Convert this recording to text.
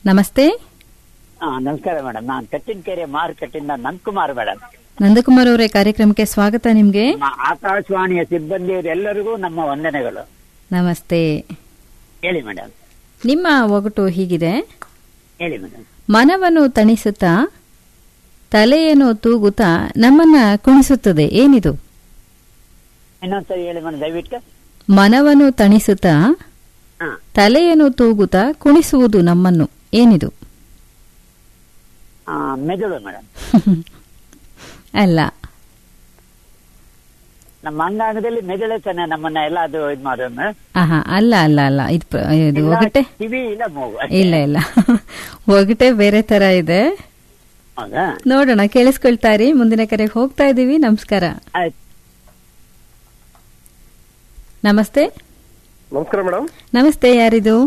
ನಮಸ್ತೆ ಹಾ ನಮಸ್ಕಾರ ಮೇಡಮ್ ನಾನು ಕಟ್ಟಿನಕೆರೆ ಮಾರುಕಟ್ಟೆಯಿಂದ ನಂದಕುಮಾರ್ ಮೇಡಮ್ ನಂದಕುಮಾರ್ ಅವರೇ ಕಾರ್ಯಕ್ರಮಕ್ಕೆ ಸ್ವಾಗತ ನಿಮ್ಗೆ ನಮ್ಮ ಆಕಾಶವಾಣಿಯ ಸಿಬ್ಬಂದಿಯವರು ಎಲ್ಲರಿಗೂ ನಮ್ಮ ವಂದನೆಗಳು ನಮಸ್ತೆ ಹೇಳಿ ಮೇಡಮ್ ನಿಮ್ಮ ಒಗಟು ಹೀಗಿದೆ ಹೇಳಿ ಮೇಡಮ್ ಮನವನ್ನು ತಣಿಸುತ್ತಾ ತಲೆಯನ್ನು ತೂಗುತ್ತಾ ನಮ್ಮನ್ನ ಕುಣಿಸುತ್ತದೆ ಏನಿದು ಇನ್ನೊಂದ್ಸರಿ ಹೇಳಿ ಮೇಡಮ್ ದಯವಿಟ್ಟು ಮನವನ್ನು ತಣಿಸುತ್ತಾ ಹಾ ತಲೆಯನ್ನು ತೂಗುತ್ತಾ ಕುಣಿಸುವುದು ನಮ್ಮನ್ನು ಏನಿದು ಆ, ಮೆದುಳು ಮೇಡಮ್ ಅಲ್ಲ ನಮ್ಮ ಅಂಗಾಂಗದಲ್ಲಿ ಮೆದುಳು ತಾನೆ ನಮ್ಮನ್ನ ಎಲ್ಲ ಅದು ಇದು ಮಾಡೋದು ಮೇಡಮ್ ಆಹಾ ಅಲ್ಲ ಅಲ್ಲ ಅಲ್ಲ ಇದು ಪ್ರ- ಇದು ಇಲ್ಲ ಒಗಟೆ ಕಿವಿ ಇಲ್ಲ ಮೂಗು ಅಷ್ಟೇ. ಇಲ್ಲ ಇಲ್ಲ ಒಗಟೆ ಬೇರೆ ತರ ಇದೆ ಹೌದಾ ನೋಡೋಣ ಕೇಳಿಸ್ಕೊಳ್ತಾರಿ ಮುಂದಿನ ಕರೆಗೆ ಹೋಗ್ತಾ ಇದೀವಿ ನಮಸ್ಕಾರ ಆಯ್ತು ನಮಸ್ತೆ ನಮಸ್ಕಾರ ಮೇಡಮ್ ನಮಸ್ತೆ ಯಾರಿದು